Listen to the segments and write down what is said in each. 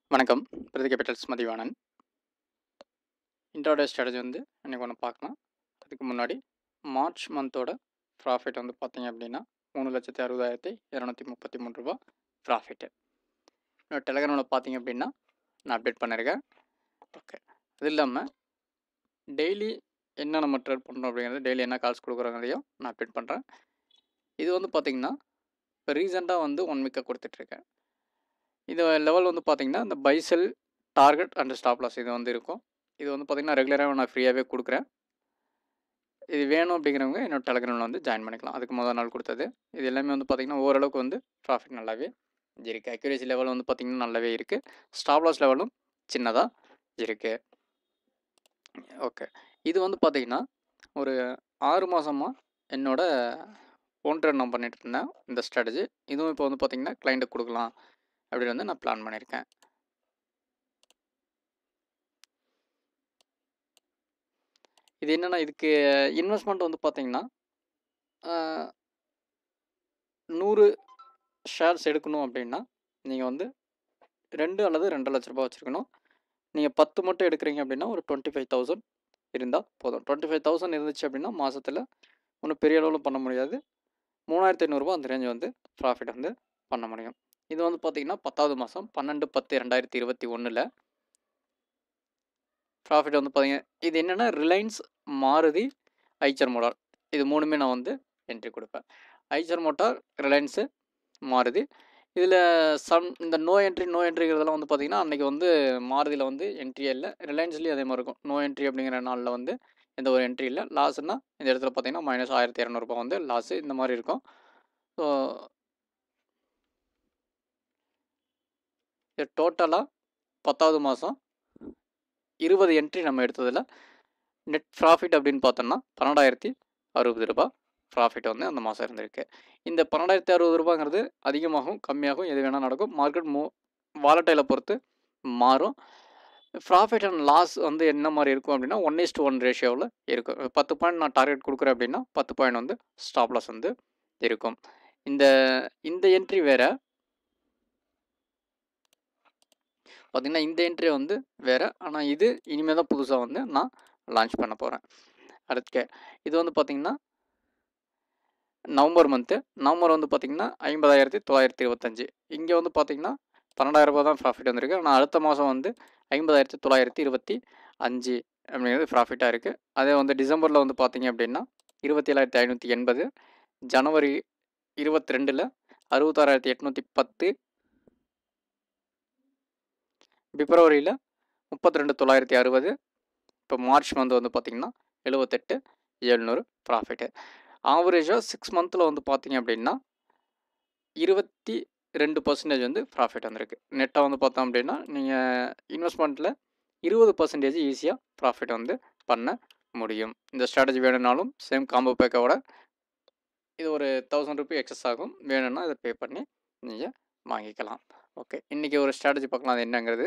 வணக்கம் பிரதி Capitals Mathivanan intraday strategy வந்து இன்றைக்கி ஒன்று பார்க்கலாம் அதுக்கு முன்னாடி மார்ச் மந்தோட ப்ராஃபிட் வந்து பார்த்தீங்க அப்படின்னா மூணு லட்சத்தி அறுபதாயிரத்தி இரநூத்தி முப்பத்தி மூணு ரூபா ப்ராஃபிட்டு இன்னொரு டெலகிராமில் பார்த்தீங்க அப்படின்னா நான் அப்டேட் பண்ணியிருக்கேன் ஓகே அது இல்லாமல் டெய்லி என்ன நம்ம ட்ரேட் பண்ணுறோம் அப்படிங்கிறது டெய்லி என்ன கால்ஸ் கொடுக்குறோங்கிறதையும் நான் அப்டேட் பண்ணுறேன் இது வந்து பார்த்திங்கன்னா இப்போ ரீசெண்டாக வந்து ஒன் வீக்காக கொடுத்துட்ருக்கேன் இது லெவல் வந்து பார்த்தீங்கன்னா இந்த buy sell target and stop loss இது வந்து இருக்கும் இது வந்து பார்த்தீங்கன்னா ரெகுலராக நான் ஃப்ரீயாகவே கொடுக்குறேன் இது வேணும் அப்படிங்கிறவங்க என்னோட டெலகிராமில் வந்து ஜாயின் பண்ணிக்கலாம் அதுக்கு முதல் நாள் கொடுத்தது இது எல்லாமே வந்து பார்த்திங்கன்னா ஓரளவுக்கு வந்து ப்ராஃபிட் நல்லாவே இருக்குது அக்யூரேசி லெவல் வந்து பார்த்திங்கன்னா நல்லாவே இருக்குது ஸ்டாப் லாஸ் லெவலும் சின்னதாக இருக்குது ஓகே இது வந்து பார்த்திங்கன்னா ஒரு ஆறு மாதமாக என்னோட ஓன் ட்ரேட் நான் பண்ணிட்டு இருந்தேன் இந்த ஸ்ட்ராட்டஜி இதுவும் இப்போ வந்து பார்த்திங்கன்னா கிளைண்ட்டுக்கு கொடுக்கலாம் அப்படின்னு வந்து நான் பிளான் பண்ணியிருக்கேன் இது என்னென்னா இதுக்கு இன்வெஸ்ட்மெண்ட் வந்து பார்த்தீங்கன்னா நூறு ஷேர்ஸ் எடுக்கணும் அப்படின்னா நீங்கள் வந்து ரெண்டு அல்லது ரெண்டு லட்ச ரூபா வச்சுருக்கணும் நீங்கள் பத்து மட்டும் எடுக்கிறீங்க அப்படின்னா ஒரு டுவெண்ட்டி ஃபைவ் தௌசண்ட் இருந்தால் போதும் டுவெண்ட்டி ஃபைவ் தௌசண்ட் இருந்துச்சு அப்படின்னா மாதத்தில் ஒன்றும் பெரிய அளவில் பண்ண முடியாது மூணாயிரத்தி ஐநூறுரூவா அந்த ரேஞ்ச் வந்து ப்ராஃபிட் வந்து பண்ண முடியும் இது வந்து பார்த்திங்கன்னா பத்தாவது மாதம் பன்னெண்டு பத்து ரெண்டாயிரத்தி இருபத்தி ஒன்றில் ப்ராஃபிட் வந்து பார்த்தீங்க இது என்னென்னா ரிலையன்ஸ் மாருதி ஐச்சர் மோட்டார் இது மூணுமே நான் வந்து என்ட்ரி கொடுப்பேன் ஐச்சர் மோட்டார் ரிலையன்ஸு மாருதி இதில் சம் இந்த நோ என்ட்ரி நோ என்ட்ரிங்கிறதெல்லாம் வந்து பார்த்திங்கன்னா அன்றைக்கி வந்து மாருதியில் வந்து என்ட்ரியே இல்லை ரிலையன்ஸ்லேயும் அதே மாதிரி இருக்கும் நோ என்ட்ரி அப்படிங்கிற நாளில் வந்து எந்த ஒரு என்ட்ரி இல்லை லாஸ்ன்னா இந்த இடத்துல பார்த்திங்கன்னா மைனஸ் ஆயிரத்தி இரநூறுபா வந்து லாஸு இந்த மாதிரி இருக்கும் ஸோ இது டோட்டலாக பத்தாவது மாதம் இருபது என்ட்ரி நம்ம எடுத்ததில் நெட் ப்ராஃபிட் அப்படின்னு பார்த்தோம்னா பன்னெண்டாயிரத்தி அறுபது ரூபா ப்ராஃபிட் வந்து அந்த மாதம் இருந்திருக்கு இந்த பன்னெண்டாயிரத்தி அறுபது ரூபாங்கிறது அதிகமாகும் கம்மியாகும் எது வேணால் நடக்கும் மார்க்கெட் மூ வாலட்டைலை பொறுத்து மாறும் ப்ராஃபிட் அண்ட் லாஸ் வந்து என்ன மாதிரி இருக்கும் அப்படின்னா ஒன் இஸ்ட் ஒன் ரேஷியோவில் இருக்கும் பத்து பாயிண்ட் நான் டார்கெட் கொடுக்குறேன் அப்படின்னா பத்து பாயிண்ட் வந்து ஸ்டாப் லாஸ் வந்து இருக்கும் இந்த இந்த என்ட்ரி வேறு பார்த்திங்கன்னா இந்த என்ட்ரி வந்து வேறு ஆனால் இது இனிமேல் தான் புதுசாக வந்து நான் லான்ச் பண்ண போகிறேன் அடுத்து இது வந்து பார்த்திங்கன்னா நவம்பர் மந்த்து நவம்பர் வந்து பார்த்திங்கன்னா ஐம்பதாயிரத்தி தொள்ளாயிரத்தி இருபத்தஞ்சி இங்கே வந்து பார்த்திங்கன்னா பன்னெண்டாயிரரூபா தான் ப்ராஃபிட் வந்திருக்கு ஆனால் அடுத்த மாதம் வந்து ஐம்பதாயிரத்தி தொள்ளாயிரத்தி இருபத்தி அஞ்சு அப்படிங்கிறது ப்ராஃபிட்டாக இருக்குது அதே வந்து டிசம்பரில் வந்து பார்த்திங்க அப்படின்னா இருபத்தி ஏழாயிரத்தி ஐநூற்றி எண்பது ஜனவரி இருபத்தி ரெண்டில் அறுபத்தாறாயிரத்தி எட்நூற்றி பத்து பிப்ரவரியில் முப்பத்தி ரெண்டு தொள்ளாயிரத்தி அறுபது இப்போ மார்ச் மந்த் வந்து பார்த்திங்கன்னா எழுபத்தெட்டு எழுநூறு ப்ராஃபிட்டு ஆவரேஜாக சிக்ஸ் மந்தில் வந்து பார்த்திங்க அப்படின்னா இருபத்தி ரெண்டு பர்சன்டேஜ் வந்து ப்ராஃபிட் வந்திருக்கு நெட்டாக வந்து பார்த்தோம் அப்படின்னா நீங்கள் இன்வெஸ்ட்மெண்ட்டில் இருபது பர்சன்டேஜ் ஈஸியாக ப்ராஃபிட் வந்து பண்ண முடியும் இந்த ஸ்ட்ராட்டஜி வேணும்னாலும் சேம் காம்போ பேக்கோட இது ஒரு தௌசண்ட் ருபி எக்ஸஸ் ஆகும் வேணும்னா இதை பே பண்ணி நீங்கள் வாங்கிக்கலாம் ஓகே இன்றைக்கி ஒரு ஸ்ட்ராட்டஜி பார்க்கலாம் அது என்னங்கிறது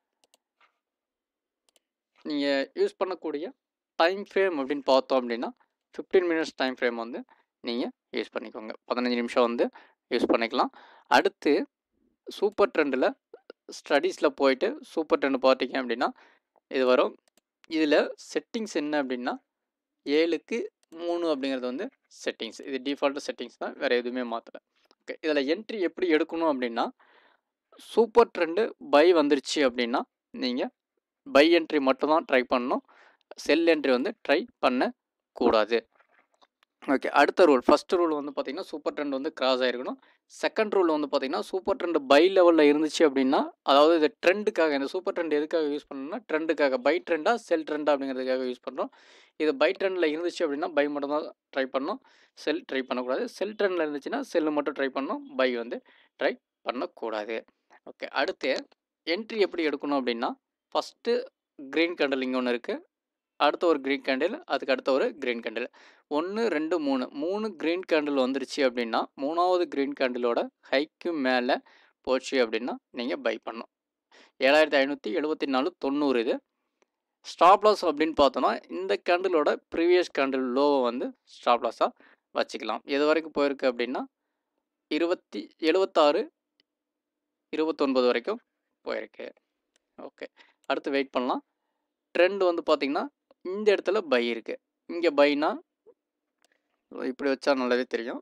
நீங்கள் யூஸ் பண்ணக்கூடிய டைம் ஃப்ரேம் அப்படின்னு பார்த்தோம் அப்படின்னா ஃபிஃப்டீன் மினிட்ஸ் டைம் ஃப்ரேம் வந்து நீங்கள் யூஸ் பண்ணிக்கோங்க பதினஞ்சு நிமிஷம் வந்து யூஸ் பண்ணிக்கலாம் அடுத்து சூப்பர் ட்ரெண்டில் ஸ்டடீஸில் போயிட்டு சூப்பர் ட்ரெண்ட் பார்த்தீங்க அப்படின்னா இது வரும் இதில் செட்டிங்ஸ் என்ன அப்படின்னா ஏழுக்கு மூணு அப்படிங்கிறது வந்து செட்டிங்ஸ் இது டிஃபால்ட்டு செட்டிங்ஸ் தான் வேறு எதுவுமே மாற்றலை ஓகே இதில் என்ட்ரி எப்படி எடுக்கணும் அப்படின்னா சூப்பர் ட்ரெண்டு பை வந்துருச்சு அப்படின்னா நீங்கள் பை என்ட்ரி மட்டும்தான் ட்ரை பண்ணணும் செல் என்ட்ரி வந்து ட்ரை பண்ணக்கூடாது ஓகே அடுத்த ரூல் ஃபஸ்ட்டு ரூல் வந்து பார்த்திங்கன்னா சூப்பர் ட்ரெண்ட் வந்து கிராஸ் ஆகிருக்கணும் செகண்ட் ரூல் வந்து பார்த்திங்கன்னா சூப்பர் ட்ரெண்ட் பை லெவலில் இருந்துச்சு அப்படின்னா அதாவது இது ட்ரெண்டுக்காக இந்த சூப்பர் ட்ரெண்ட் எதுக்காக யூஸ் பண்ணணும்னா ட்ரெண்டுக்காக பை ட்ரெண்டாக செல் ட்ரெண்டா அப்படிங்கிறதுக்காக யூஸ் பண்ணுறோம் இது பை ட்ரெண்டில் இருந்துச்சு அப்படின்னா பை மட்டும் தான் ட்ரை பண்ணணும் செல் ட்ரை பண்ணக்கூடாது செல் ட்ரெண்டில் இருந்துச்சுன்னா செல்லு மட்டும் ட்ரை பண்ணணும் பை வந்து ட்ரை பண்ணக்கூடாது ஓகே அடுத்து என்ட்ரி எப்படி எடுக்கணும் அப்படின்னா ஃபஸ்ட்டு க்ரீன் கேண்டில் இங்கே ஒன்று இருக்குது அடுத்த ஒரு க்ரீன் கேண்டில் அதுக்கு அடுத்த ஒரு க்ரீன் கேண்டில் ஒன்று ரெண்டு மூணு மூணு க்ரீன் கேண்டில் வந்துருச்சு அப்படின்னா மூணாவது க்ரீன் கேண்டிலோட ஹைக்கு மேலே போச்சு அப்படின்னா நீங்கள் பை பண்ணணும் ஏழாயிரத்தி ஐநூற்றி எழுபத்தி நாலு தொண்ணூறு இது ஸ்டாப் லாஸ் அப்படின்னு பார்த்தோன்னா இந்த கேண்டிலோட ப்ரீவியஸ் கேண்டில் லோவை வந்து ஸ்டாப் லாஸாக வச்சுக்கலாம் எது வரைக்கும் போயிருக்கு அப்படின்னா இருபத்தி எழுபத்தாறு இருபத்தொன்பது வரைக்கும் போயிருக்கு ஓகே அடுத்து வெயிட் பண்ணலாம் ட்ரெண்ட் வந்து பார்த்தீங்கன்னா இந்த இடத்துல பை இருக்குது இங்கே பைனா இப்படி வச்சா நல்லாவே தெரியும்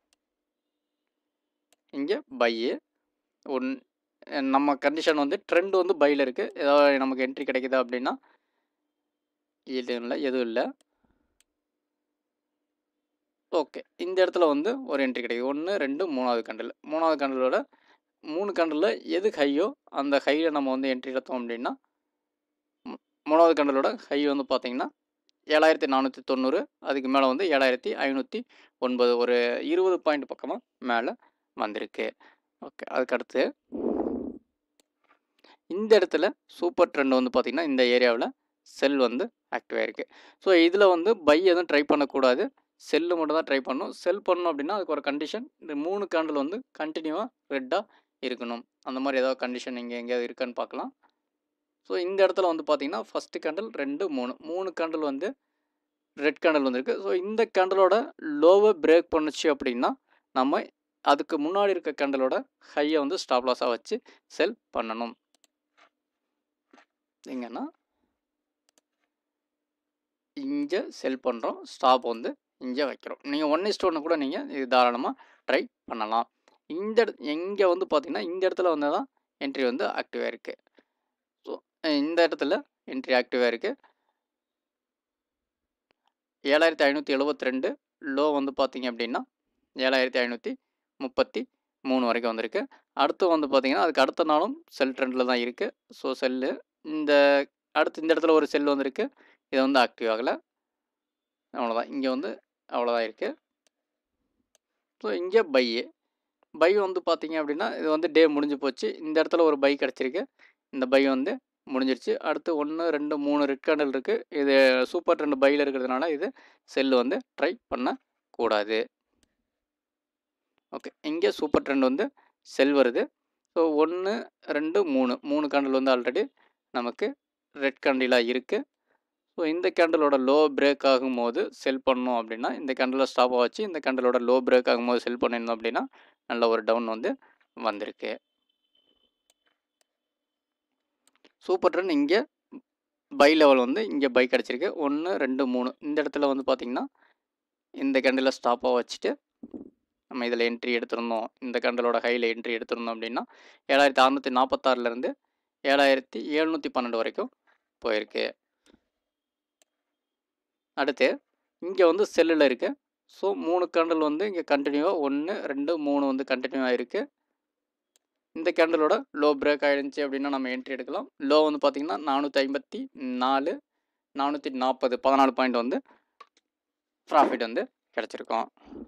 இங்கே பையு ஒன் நம்ம கண்டிஷன் வந்து ட்ரெண்ட் வந்து பையில் இருக்குது ஏதாவது நமக்கு என்ட்ரி கிடைக்குதா அப்படின்னா எதுவும் இல்லை எதுவும் இல்லை ஓகே இந்த இடத்துல வந்து ஒரு என்ட்ரி கிடைக்குது ஒன்று ரெண்டு மூணாவது கண்டில் மூணாவது கண்டலோட மூணு கண்டலில் எது ஹையோ அந்த ஹையில் நம்ம வந்து என்ட்ரி எடுத்தோம் அப்படின்னா மூ- மூணாவது கண்டலோட ஹை வந்து பார்த்தீங்கன்னா ஏழாயிரத்தி நானூற்றி தொண்ணூறு அதுக்கு மேலே வந்து ஏழாயிரத்தி ஐநூற்றி ஒன்பது ஒரு இருபது பாயிண்ட் பக்கமாக மேலே வந்திருக்கு ஓகே அதுக்கடுத்து இந்த இடத்துல சூப்பர் ட்ரெண்ட் வந்து பார்த்திங்கன்னா இந்த ஏரியாவில் செல் வந்து ஆக்டிவ் ஆயிருக்கு ஸோ இதில் வந்து பை எதுவும் ட்ரை பண்ணக்கூடாது செல்லு மட்டும் தான் ட்ரை பண்ணணும் செல் பண்ணணும் அப்படின்னா அதுக்கு ஒரு கண்டிஷன் இந்த மூணு கேண்டில் வந்து கண்டினியூவாக ரெட்டாக இருக்கணும் அந்த மாதிரி ஏதாவது கண்டிஷன் இங்கே எங்கேயாவது இருக்கான்னு பார்க்கலாம் ஸோ இந்த இடத்துல வந்து பார்த்தீங்கன்னா ஃபஸ்ட்டு கேண்டில் ரெண்டு மூணு மூணு கேண்டில் வந்து ரெட் கேண்டில் வந்திருக்கு ஸோ இந்த கேண்டலோட லோவை பிரேக் பண்ணுச்சு அப்படின்னா நம்ம அதுக்கு முன்னாடி இருக்க கேண்டலோட ஹையை வந்து ஸ்டாப் லாஸாக வச்சு செல் பண்ணணும் எங்கன்னா இங்கே செல் பண்ணுறோம் ஸ்டாப் வந்து இங்கே வைக்கிறோம் நீங்கள் ஒன் இஸ்ட் ஒன்று கூட நீங்கள் இது தாராளமாக ட்ரை பண்ணலாம் இந்த இங்கே வந்து பார்த்தீங்கன்னா இந்த இடத்துல வந்து தான் என்ட்ரி வந்து ஆக்டிவாக இருக்குது ஸோ இந்த இடத்துல என்ட்ரி ஆக்டிவாக இருக்குது ஏழாயிரத்தி ஐநூற்றி எழுபத்தி ரெண்டு லோ வந்து பார்த்தீங்க அப்படின்னா ஏழாயிரத்தி ஐநூற்றி முப்பத்தி மூணு வரைக்கும் வந்திருக்கு அடுத்து வந்து பார்த்தீங்கன்னா அதுக்கு அடுத்த நாளும் செல் ட்ரெண்டில் தான் இருக்குது ஸோ செல்லு இந்த அடுத்து இந்த இடத்துல ஒரு செல் வந்திருக்கு இது வந்து ஆக்டிவ் ஆகலை அவ்வளோதான் இங்கே வந்து அவ்வளோதான் இருக்குது ஸோ இங்கே பை பை வந்து பார்த்தீங்க அப்படின்னா இது வந்து டே முடிஞ்சு போச்சு இந்த இடத்துல ஒரு பை கிடச்சிருக்கு இந்த பை வந்து முடிஞ்சிருச்சு அடுத்து ஒன்று ரெண்டு மூணு ரெட் கேண்டில் இருக்குது இது சூப்பர் ரெண்டு பையில் இருக்கிறதுனால இது செல்லு வந்து ட்ரை பண்ணக்கூடாது ஓகே இங்கே சூப்பர் ட்ரெண்ட் வந்து செல் வருது ஸோ ஒன்று ரெண்டு மூணு மூணு கேண்டில் வந்து ஆல்ரெடி நமக்கு ரெட் கேண்டிலாக இருக்குது ஸோ இந்த கேண்டலோட லோ பிரேக் ஆகும்போது செல் பண்ணோம் அப்படின்னா இந்த கேண்டலை ஸ்டாப் வச்சு இந்த கேண்டலோட லோ பிரேக் ஆகும்போது செல் பண்ணியிருந்தோம் அப்படின்னா நல்ல ஒரு டவுன் வந்து வந்திருக்கு சூப்பர் ட்ரெண்ட் இங்கே பை லெவல் வந்து இங்கே பை கிடச்சிருக்கு ஒன்று ரெண்டு மூணு இந்த இடத்துல வந்து பார்த்திங்கன்னா இந்த கேண்டில் ஸ்டாப்பாக வச்சுட்டு நம்ம இதில் என்ட்ரி எடுத்திருந்தோம் இந்த கேண்டலோட ஹையில் என்ட்ரி எடுத்திருந்தோம் அப்படின்னா ஏழாயிரத்தி அறநூற்றி நாற்பத்தாறுலேருந்து ஏழாயிரத்தி எழுநூற்றி பன்னெண்டு வரைக்கும் போயிருக்கு அடுத்து இங்கே வந்து செல்லில் இருக்குது ஸோ மூணு கேண்டில் வந்து இங்கே கண்டினியூவாக ஒன்று ரெண்டு மூணு வந்து கண்டினியூவாக இருக்குது இந்த கேண்டலோட லோ பிரேக் ஆகிடுச்சு அப்படின்னா நம்ம என்ட்ரி எடுக்கலாம் லோ வந்து பார்த்திங்கன்னா நானூற்றி ஐம்பத்தி நாலு நானூற்றி நாற்பது பதினாலு பாயிண்ட் வந்து ப்ராஃபிட் வந்து கிடச்சிருக்கோம்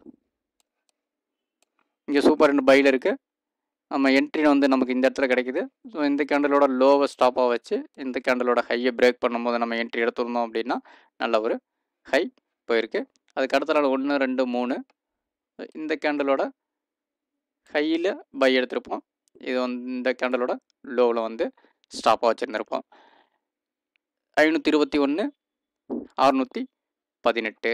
இங்கே சூப்பர் ரெண்டு பையில் இருக்குது நம்ம என்ட்ரி வந்து நமக்கு இந்த இடத்துல கிடைக்குது ஸோ இந்த கேண்டலோட லோவை ஸ்டாப்பாக வச்சு இந்த கேண்டலோட ஹையை பிரேக் பண்ணும்போது நம்ம என்ட்ரி எடுத்துருந்தோம் அப்படின்னா நல்ல ஒரு ஹை போயிருக்கு அதுக்கு அடுத்த நாள் ஒன்று ரெண்டு மூணு இந்த கேண்டலோட ஹையில் பை எடுத்திருப்போம் இது வந்து இந்த கேண்டலோட லோவில் வந்து ஸ்டாப்பாக வச்சுருந்துருப்போம் ஐநூற்றி இருபத்தி ஒன்று அறுநூற்றி பதினெட்டு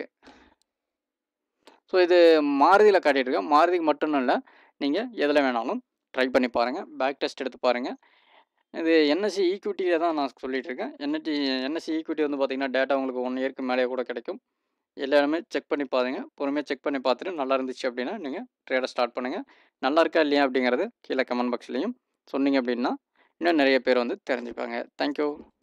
ஸோ இது மாருதியில் காட்டிகிட்ருக்கேன் மாருதிக்கு மட்டும் இல்லை நீங்கள் எதில் வேணாலும் ட்ரை பண்ணி பாருங்கள் பேக் டெஸ்ட் எடுத்து பாருங்கள் இது என்எஸ்சி ஈக்விட்டியில் தான் நான் சொல்லிகிட்ருக்கேன் என்எஸ்சி என்எஸ்சி ஈக்விட்டி வந்து பார்த்திங்கன்னா டேட்டா உங்களுக்கு ஒன் இயர்க்கு மேலே கூட கிடைக்கும் எல்லாருமே செக் பண்ணி பாருங்க பொறுமையாக செக் பண்ணி பார்த்துட்டு நல்லா இருந்துச்சு அப்படின்னா நீங்கள் ட்ரேடை ஸ்டார்ட் பண்ணுங்கள் நல்லா இருக்கா இல்லையா அப்படிங்கிறது கீழே கமெண்ட் பாக்ஸ்லேயும் சொன்னீங்க அப்படின்னா இன்னும் நிறைய பேர் வந்து தெரிஞ்சுப்பாங்க தேங்க்யூ